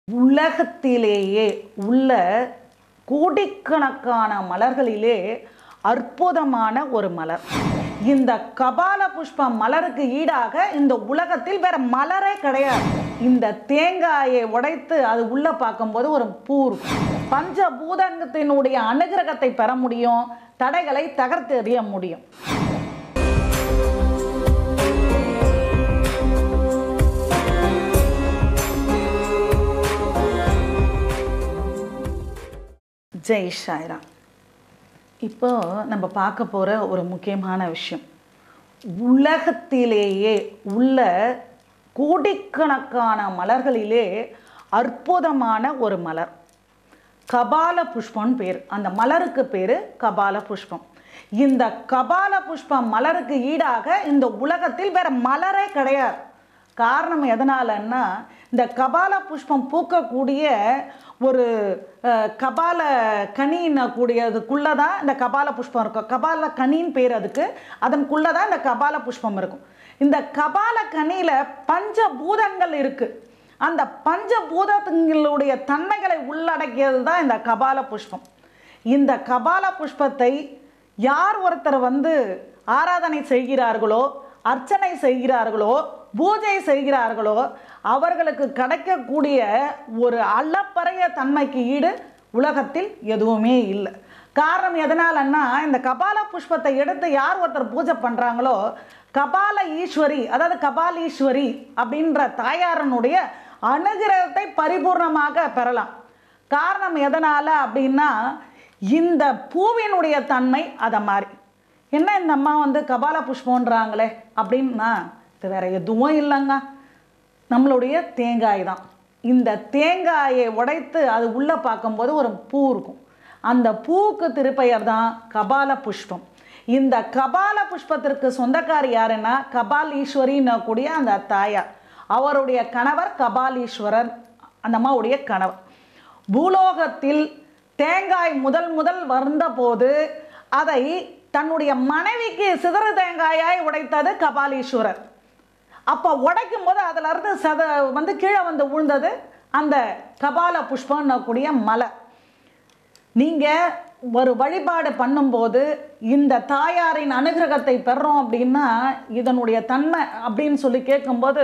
உலகத்திலேயே உள்ள கோடிக்கணக்கான மலர்களிலே அற்புதமான ஒரு மலர் இந்த கபால புஷ்பம் மலருக்கு ஈடாக இந்த உலகத்தில் வேற மலரே கிடையாது இந்த தேங்காயை உடைத்து அது உள்ள பார்க்கும்போது ஒரு பூ இருக்கும் பஞ்சபூதங்கத்தினுடைய அனுகிரகத்தை பெற முடியும் தடைகளை தகர்த்து எறிய முடியும் ஜெய் ஷாய்ராம் இப்போ நம்ம பார்க்க போகிற ஒரு முக்கியமான விஷயம் உலகத்திலேயே உள்ள கோடிக்கணக்கான மலர்களிலே அற்புதமான ஒரு மலர் கபால புஷ்பம்னு பேர் அந்த மலருக்கு பேர் கபால புஷ்பம் இந்த கபால புஷ்பம் மலருக்கு ஈடாக இந்த உலகத்தில் வேற மலரே கிடையாது காரணம் எதனாலன்னா இந்த கபால புஷ்பம் பூக்கக்கூடிய ஒரு அஹ், கபால கனின்னு கூடியதுக்குள்ளே தான் இந்த கபால புஷ்பம் இருக்கும் கபால கனின்னு பேர் அதுக்கு அதனுக்குள்ளே தான் இந்த கபால புஷ்பம் இருக்கும் இந்த கபால கனியில் பஞ்சபூதங்கள் இருக்குது அந்த பஞ்சபூதங்களுடைய தன்மைகளை உள்ளடக்கியது தான் இந்த கபால புஷ்பம் இந்த கபால புஷ்பத்தை யார் ஒருத்தர் வந்து ஆராதனை செய்கிறார்களோ அர்ச்சனை செய்கிறார்களோ பூஜை செய்கிறார்களோ அவர்களுக்கு கிடைக்கக்கூடிய ஒரு அளப்பறைய தன்மைக்கு ஈடு உலகத்தில் எதுவுமே இல்லை காரணம் எதனாலன்னா இந்த கபால புஷ்பத்தை எடுத்து யார் ஒருத்தர் பூஜை பண்ணுறாங்களோ கபால ஈஸ்வரி அதாவது கபாலீஸ்வரி அப்படின்ற தாயாரனுடைய அனுகிரகத்தை பரிபூர்ணமாக பெறலாம் காரணம் எதனால் அப்படின்னா இந்த பூவினுடைய தன்மை அதை மாதிரி என்ன இந்த அம்மா வந்து கபால புஷ்பம்ன்றாங்களே அப்படின்னா இது வேற எதுவும் இல்லைங்க நம்மளுடைய தேங்காய் தான் இந்த தேங்காயை உடைத்து அது உள்ளே பார்க்கும்போது ஒரு பூ இருக்கும் அந்த பூவுக்கு திருப்பெயர் தான் கபால புஷ்பம் இந்த கபால புஷ்பத்திற்கு சொந்தக்காரி யாருன்னா கபால் ஈஸ்வரின்னு கூடிய அந்த தாயார் அவருடைய கணவர் கபாலீஸ்வரர் அந்த அம்மாவுடைய கணவர் பூலோகத்தில் தேங்காய் முதல் முதல் வந்தபோது அதை தன்னுடைய மனைவிக்கு சிதறு தேங்காயாய் உடைத்தது கபாலீஸ்வரர் அப்போ உடைக்கும் போது அதுல இருந்து சத வந்து கீழே வந்து விழுந்தது அந்த கபால புஷ்பம்னு கூடிய மலை நீங்கள் ஒரு வழிபாடு பண்ணும்போது இந்த தாயாரின் அனுகிரகத்தை பெறோம் அப்படின்னா இதனுடைய தன்மை அப்படின்னு சொல்லி கேட்கும்போது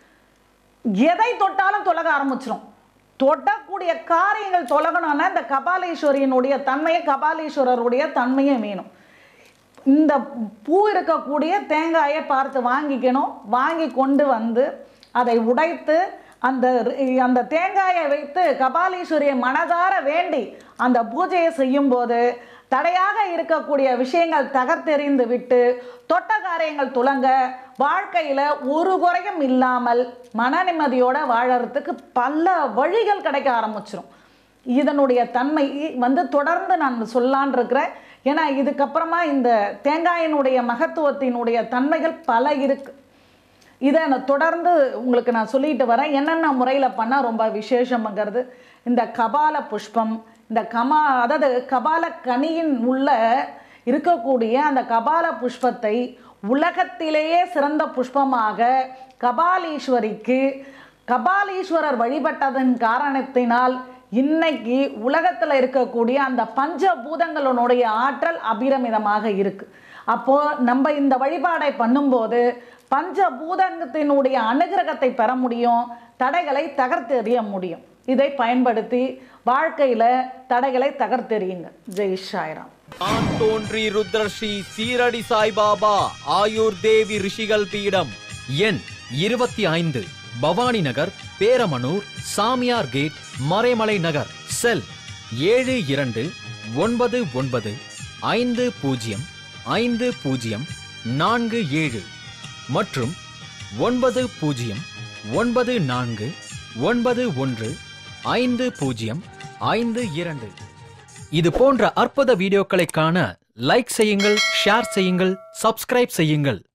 எதை தொட்டாலும் தொலக ஆரம்பிச்சிரும் தொடக்கூடிய காரியங்கள் தொலகணும்னா இந்த கபாலீஸ்வரியினுடைய தன்மையை கபாலீஸ்வரருடைய தன்மையும் வேணும் இந்த பூ இருக்கக்கூடிய தேங்காயை பார்த்து வாங்கிக்கணும் வாங்கி கொண்டு வந்து அதை உடைத்து அந்த அந்த தேங்காயை வைத்து கபாலீஸ்வரியை மனதார வேண்டி அந்த பூஜையை செய்யும்போது தடையாக இருக்கக்கூடிய விஷயங்கள் தகர்த்தெறிந்து விட்டு தொட்ட காரியங்கள் துலங்க வாழ்க்கையில் ஒரு குறையும் இல்லாமல் மன நிம்மதியோட வாழறதுக்கு பல வழிகள் கிடைக்க ஆரம்பிச்சிரும் இதனுடைய தன்மை வந்து தொடர்ந்து நான் சொல்லான் இருக்கிறேன் ஏன்னா இதுக்கப்புறமா இந்த தேங்காயினுடைய மகத்துவத்தினுடைய தன்மைகள் பல இருக்கு இதை நான் தொடர்ந்து உங்களுக்கு நான் சொல்லிட்டு வரேன் என்னென்ன முறையில் பண்ணால் ரொம்ப விசேஷம்ங்கிறது இந்த கபால புஷ்பம் இந்த கமா அதாவது கபால கனியின் உள்ள இருக்கக்கூடிய அந்த கபால புஷ்பத்தை உலகத்திலேயே சிறந்த புஷ்பமாக கபாலீஸ்வரிக்கு கபாலீஸ்வரர் வழிபட்டதன் காரணத்தினால் இன்னைக்கு உலகத்தில் இருக்கக்கூடிய அந்த பஞ்சபூதங்களுடைய ஆற்றல் அபிரமிதமாக இருக்கு அப்போ நம்ம இந்த வழிபாடை பண்ணும்போது பஞ்சபூதத்தினுடைய அனுகிரகத்தை பெற முடியும் தடைகளை தகர்த்தெறிய முடியும் இதை பயன்படுத்தி வாழ்க்கையில தடைகளை தகர்த்தெறியுங்க ஜெய் ஷாய்ராம் நான் தோன்றி ருத்ரஸ்ரீ சீரடி சாய்பாபா ஆயுர் தேவி ரிஷிகள் பீடம் எண் இருபத்தி ஐந்து பவானி நகர் பேரமனூர் சாமியார் கேட் மறைமலை நகர் செல் ஏழு இரண்டு ஒன்பது ஒன்பது ஐந்து பூஜ்ஜியம் ஐந்து பூஜ்ஜியம் நான்கு ஏழு மற்றும் ஒன்பது பூஜ்ஜியம் ஒன்பது நான்கு ஒன்பது ஒன்று ஐந்து பூஜ்ஜியம் ஐந்து இரண்டு இது போன்ற அற்புத வீடியோக்களை காண லைக் செய்யுங்கள் ஷேர் செய்யுங்கள் சப்ஸ்கிரைப் செய்யுங்கள்